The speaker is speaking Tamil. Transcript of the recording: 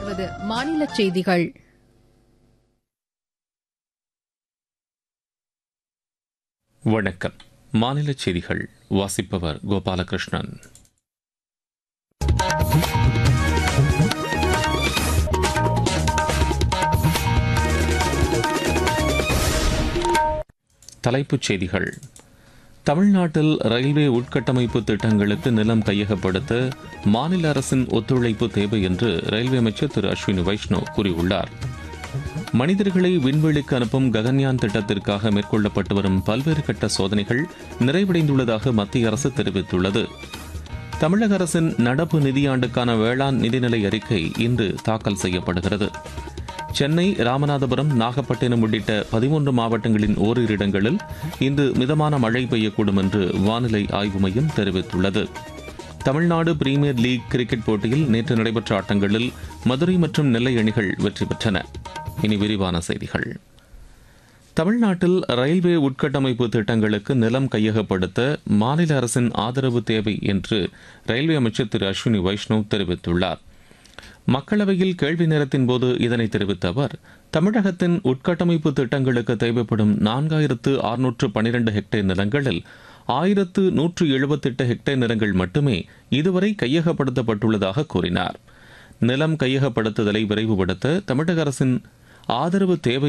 தொடர்வது மாநில செய்திகள் வணக்கம் மாநில செய்திகள் வாசிப்பவர் கோபாலகிருஷ்ணன் தலைப்புச் செய்திகள் தமிழ்நாட்டில் ரயில்வே உட்கட்டமைப்பு திட்டங்களுக்கு நிலம் கையகப்படுத்த மாநில அரசின் ஒத்துழைப்பு தேவை என்று ரயில்வே அமைச்சர் திரு அஸ்வினி வைஷ்ணவ் கூறியுள்ளார் மனிதர்களை விண்வெளிக்கு அனுப்பும் ககன்யான் திட்டத்திற்காக மேற்கொள்ளப்பட்டு வரும் பல்வேறு கட்ட சோதனைகள் நிறைவடைந்துள்ளதாக மத்திய அரசு தெரிவித்துள்ளது தமிழக அரசின் நடப்பு நிதியாண்டுக்கான வேளாண் நிதிநிலை அறிக்கை இன்று தாக்கல் செய்யப்படுகிறது சென்னை ராமநாதபுரம் நாகப்பட்டினம் உள்ளிட்ட பதிமூன்று மாவட்டங்களின் ஓரிரு இடங்களில் இன்று மிதமான மழை பெய்யக்கூடும் என்று வானிலை ஆய்வு மையம் தெரிவித்துள்ளது தமிழ்நாடு பிரீமியர் லீக் கிரிக்கெட் போட்டியில் நேற்று நடைபெற்ற ஆட்டங்களில் மதுரை மற்றும் நெல்லை அணிகள் வெற்றி பெற்றன இனி விரிவான செய்திகள் தமிழ்நாட்டில் ரயில்வே உட்கட்டமைப்பு திட்டங்களுக்கு நிலம் கையகப்படுத்த மாநில அரசின் ஆதரவு தேவை என்று ரயில்வே அமைச்சர் திரு அஸ்வினி வைஷ்ணவ் தெரிவித்துள்ளார் மக்களவையில் கேள்வி நேரத்தின் போது இதனை தெரிவித்த அவர் தமிழகத்தின் உட்கட்டமைப்பு திட்டங்களுக்கு தேவைப்படும் நான்காயிரத்து அறுநூற்று பனிரெண்டு ஹெக்டேர் நிலங்களில் ஆயிரத்து நூற்று எழுபத்தெட்டு ஹெக்டேர் நிலங்கள் மட்டுமே இதுவரை கையகப்படுத்தப்பட்டுள்ளதாக கூறினார் நிலம் கையகப்படுத்துதலை விரைவுபடுத்த தமிழக அரசின் ஆதரவு தேவை